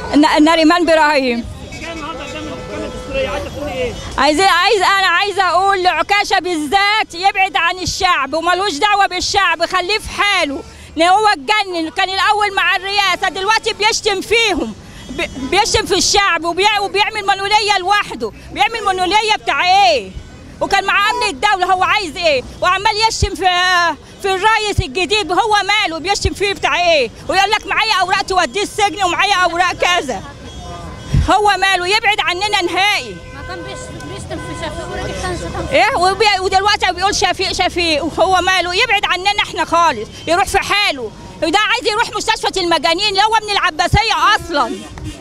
ن- نريمان ابراهيم جاي النهارده قدام المحكمه الدستوريه عايزه تقولي ايه؟ عايز عايز انا عايزه اقول لعكاشه بالذات يبعد عن الشعب وملوش دعوه بالشعب خليه في حاله لان هو اتجنن كان الاول مع الرئاسه دلوقتي بيشتم فيهم بي- بيشتم في الشعب وبيع- وبيعمل منوليه لوحده بيعمل منوليه بتاع ايه وكان مع امن الدوله هو عايز ايه وعمال يشتم في في الرئيس الجديد هو ماله بيشتم فيه بتاع ايه ويقول لك معايا اوراق توديه السجن ومعايا اوراق كذا هو ماله يبعد عننا نهائي ما كان بيش- بيشتم في شفيق ورجع كان شتم في ايه وبي- ودلوقتي بيقول شفيق شفيق وهو ماله يبعد عننا احنا خالص يروح في حاله وده عايز يروح مستشفى المجانين اللي هو من العباسيه اصلا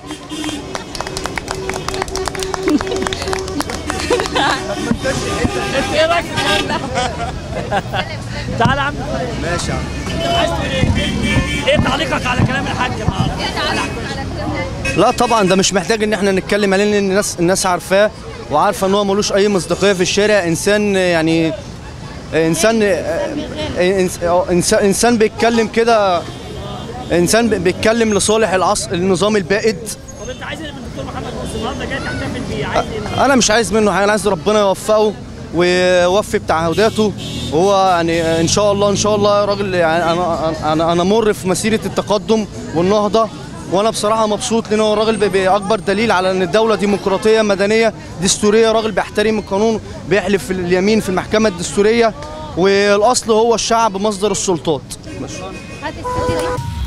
انت ايه رايك في الكلام ده؟ تعالى يا عم ماشي يا عم عايز تقول ايه؟ ايه تعليقك على كلام الحاج النهارده؟ لا طبعا ده مش محتاج ان احنا نتكلم عليه لان الناس الناس عارفاه وعارفه ان هو ملوش اي مصداقيه في الشارع انسان يعني انسان انسان انسان بيتكلم كده انسان بيتكلم لصالح العصر النظام البائد طب انت عايز ايه من الدكتور محمد مرسي النهارده جاي تحتفل بيه عايز ايه؟ انا مش عايز منه حاجه انا عايز ربنا يوفقه ويوفي بتعهداته وهو يعني ان شاء الله ان شاء الله راجل يعني انا انا انا مر في مسيره التقدم والنهضه وانا بصراحه مبسوط لان هو الراجل بي- بي- اكبر دليل على ان الدوله ديمقراطيه مدنيه دستوريه راجل بيحترم القانون بيحلف في اليمين في المحكمه الدستوريه والاصل هو الشعب مصدر السلطات هات الست دي